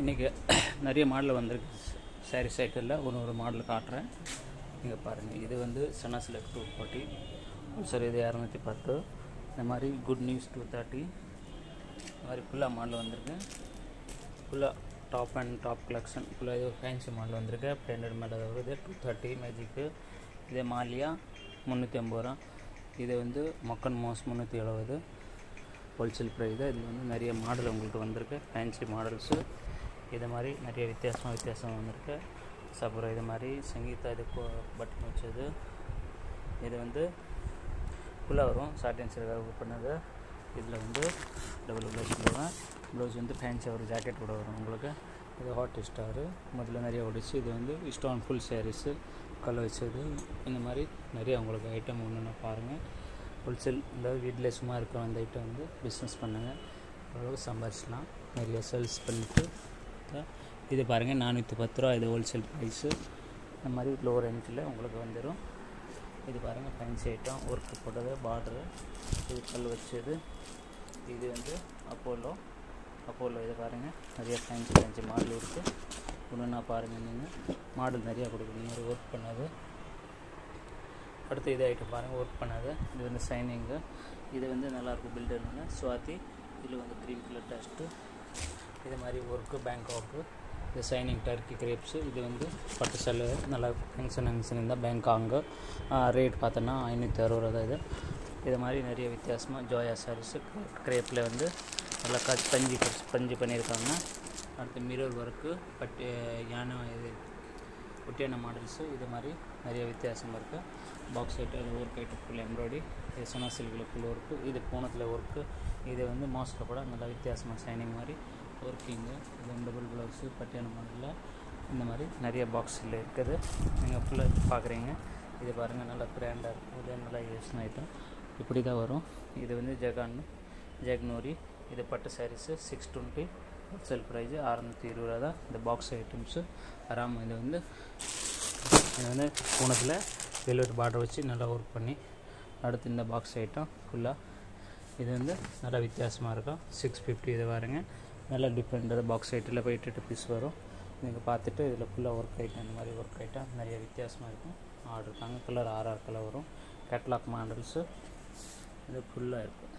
இன்றைக்கி நிறைய மாடல் வந்திருக்கு சாரி சைக்கிளில் ஒரு ஒரு மாடல் காட்டுறேன் இங்கே பாருங்கள் இது வந்து சனா சிலக் டூ ஃபார்ட்டி சார் இது இரநூத்தி பத்து இந்த மாதிரி குட் நியூஸ் டூ தேர்ட்டி இந்த மாதிரி ஃபுல்லாக மாடல் வந்திருக்கு ஃபுல்லாக டாப் அண்ட் டாப் கலெக்ஷன் ஃபுல்லாக இது ஃபேன்சி மாடல் வந்திருக்கு பிராண்டட் மாடல் வருது டூ தேர்ட்டி மேஜிக்கு இதே மாலியா முந்நூற்றி ஐம்பது ரூபா இது வந்து மக்கன் மோஸ் முந்நூற்றி எழுபது ஹோல்சேல் ப்ரைஸ் தான் இதில் வந்து நிறைய மாடல் உங்களுக்கு வந்திருக்கு ஃபேன்சி மாடல்ஸு இது மாதிரி நிறைய வித்தியாசமாக வித்தியாசம் வந்திருக்கு அப்புறம் இது மாதிரி சங்கீதா இது பட்டன் வச்சது இது வந்து ஃபுல்லாக வரும் சாட்டின் சிறுகாக பண்ணது இதில் வந்து டபுள் ப்ளவுஸ் போடுவேன் ப்ளவுஸ் வந்து ஃபேன்சி ஒரு ஜாக்கெட் கூட வரும் உங்களுக்கு இது ஹாட் ஸ்டாரு முதல்ல நிறைய ஒடிச்சு இது வந்து ஸ்டோன் ஃபுல் சாரீஸு கல் வச்சது இந்த மாதிரி நிறைய உங்களுக்கு ஐட்டம் ஒன்று பாருங்கள் ஹோல்சேல் இந்த வீட்டில் சும்மா இருக்கிற அந்த ஐட்டம் வந்து பிஸ்னஸ் பண்ணுங்கள் ஓரளவுக்கு சம்பாரிச்சிக்கலாம் நிறைய சேல்ஸ் பண்ணிவிட்டு இது பாருங்கள் நானூற்றி பத்து ரூபா இது ஹோல்சேல் ப்ரைஸு இந்த மாதிரி லோ ரேஞ்சில் உங்களுக்கு வந்துடும் இது பாருங்கள் ஃபேன்சி ஐட்டம் ஒர்க்கு போட்டது பார்டரு இது கல் வச்சது இது வந்து அப்போலோ அப்போலோ இது பாருங்கள் நிறைய ஃபேன்சி ஃபேன்சி மாடல் இருக்குது ஒன்று நான் பாருங்கள் நீங்கள் மாடல் நிறையா கொடுக்குது மாதிரி ஒர்க் பண்ணது அடுத்து இது ஐட்டம் பாருங்கள் ஒர்க் பண்ணது இது வந்து சைனிங்கு இது வந்து நல்லாயிருக்கும் பில்டர்னு சுவாத்தி இதில் வந்து க்ரீன் கலர் டஸ்ட்டு இது மாதிரி ஒர்க்கு பேங்காக்கு இது சைனிங் டர்க்கி கிரேப்ஸு இது வந்து பட்டு செல்லு நல்லா ஃபங்க்ஷன் ஃபங்க்ஷன் இருந்தால் பேங்காங்கு ரேட் பார்த்தோன்னா ஐநூற்றி அறுபது ரூபா இது இது மாதிரி நிறைய வித்தியாசமாக ஜோயா சாரீஸு கிரேப்பில் வந்து நல்லா கச் பஞ்சு பஞ்சு பண்ணியிருக்காங்க அடுத்து மிரர் ஒர்க்கு பட்டு யானை இது குட்டியான மாடல்ஸு இது மாதிரி நிறைய வித்தியாசம் இருக்குது பாக்ஸ் ஐட்டம் இது ஒர்க் ஐட்டம் ஃபுல் எம்ப்ராய்டி இது சொன்னா சில்கில் ஃபுல் ஒர்க்கு இது பூனத்தில் ஒர்க்கு இது வந்து மாஸ்கில் கூட நல்லா வித்தியாசமாக ஷைனிங் மாதிரி ஒர்க்கிங்கு இது டபுள் ப்ளவுஸு பட்டியான மாடலில் இந்த மாதிரி நிறைய பாக்ஸில் இருக்குது நீங்கள் ஃபுல்லாக பார்க்குறீங்க இது பாருங்கள் நல்லா பிராண்டாக இருக்கும் இது நல்லா யூஸ் ஐட்டம் இப்படி தான் வரும் இது வந்து ஜெகான் ஜெக்னூரி இது பட்டு saris six twenty wholesale price அறநூற்றி இருபது ரூபா தான் இந்த பாக்ஸ் ஐட்டம்ஸு ஆறாம் இது வந்து இது வந்து பூனத்தில் வெல்வெட் பார்டர் வச்சு நல்லா ஒர்க் பண்ணி அடுத்து இந்த பாக்ஸ் ஐட்டம் ஃபுல்லாக இது வந்து நல்லா வித்தியாசமாக இருக்கும் சிக்ஸ் ஃபிஃப்டி இது பாருங்க நல்லா டிஃப்ரெண்ட் பாக்ஸ் ஐட்டில் போயிட்டு எட்டு பீஸ் வரும் நீங்கள் பார்த்துட்டு இதில் ஃபுல்லாக ஒர்க் ஐட்டம் இந்த மாதிரி ஒர்க் ஐட்டம் நிறைய வித்தியாசமாக இருக்கும் ஆர்டர் இருக்காங்க கலர் ஆர்ஆர் கலர் வரும் கேட்லாக் மாடல்ஸு இது ஃபுல்லாக இருக்கும்